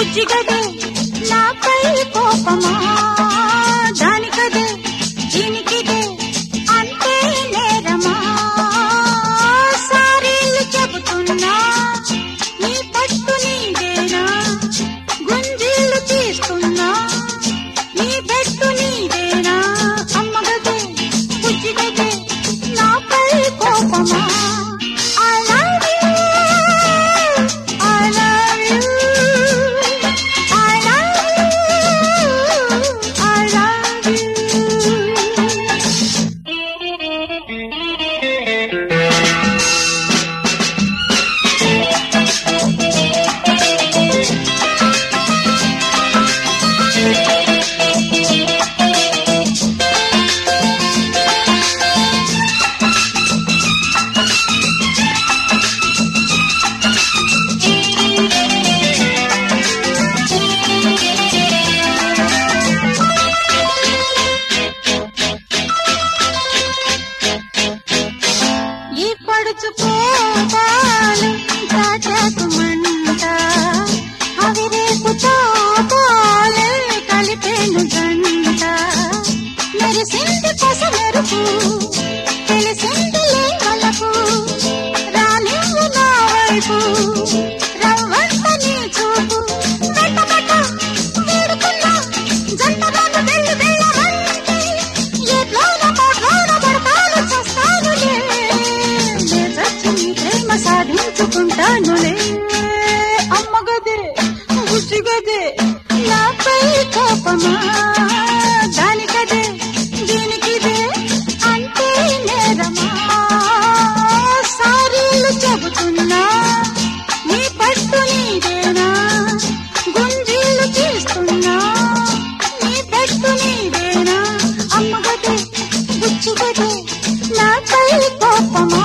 బుజ్జిగదే నాపై కోపమా దానికదే దీనికిదే అంతే నేరమా సారీలు చెబుతున్నా నీ పట్టు నీదేనా గుంజీలు తీస్తున్నా నీ పెట్టు నీదేనా అమ్మగదే బుజ్జిగదే నాపై కోపమా I love you. I love you. I love you. I love you. ఈ పడుచుకోపాలు తాటాకు మంట అవి రేపు తాపాలే కలిపేను గంట మెరిసింది కొస మెరుపు తెలిసింది లేవలకు రానివ్వు నా వైపు రవ్వంత నీ చూపు మెట్ట మెట్ట వేడుకున్నా జంటలను వెళ్ళి వెళ్ళమంటే ఎట్లోన కోట్లోన పడతాను చస్తానులే నే చచ్చి నీ ప్రేమ సాధించుకుంటానులే అమ్మగదే బుజ్జిగదే నాపై కోపమా దానికదే దీనికిదే అంటే నేరమా సారీలు చెబుతున్నా నీ పట్టు నీదేనా గుంజీలు తీస్తున్నా నీ పెట్టు నీదేనా అమ్మగదే బుచ్చుగదే నాపై కోపమా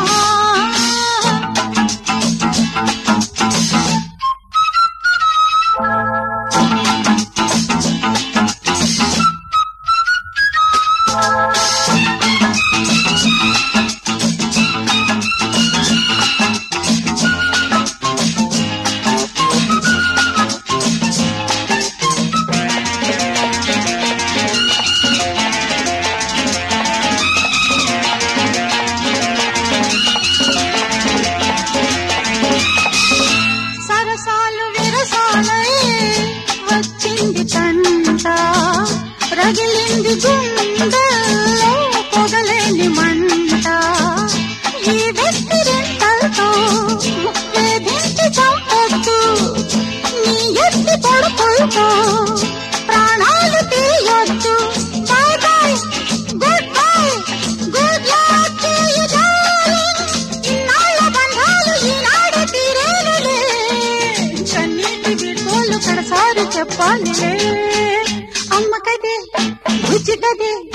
సరసాలు విరసాలై వచ్చింది తంట రగిలింది గుండెల్లో పొగలేని మంట ఈ వ్యక్తి రెంటలతో వేధించి చంపొద్దు నీ ఎత్తి పడుకులతో ప్రాణాలు తీయొద్దు bye bye good bye good luck to you darling ఇన్నాళ్ళ బంధాలు ఈనాడు తీరేనులే కన్నీటి బిడ్డోళ్ళు కడసారి చెప్పాలిలే అమ్మ కదే బుజ్జి కదే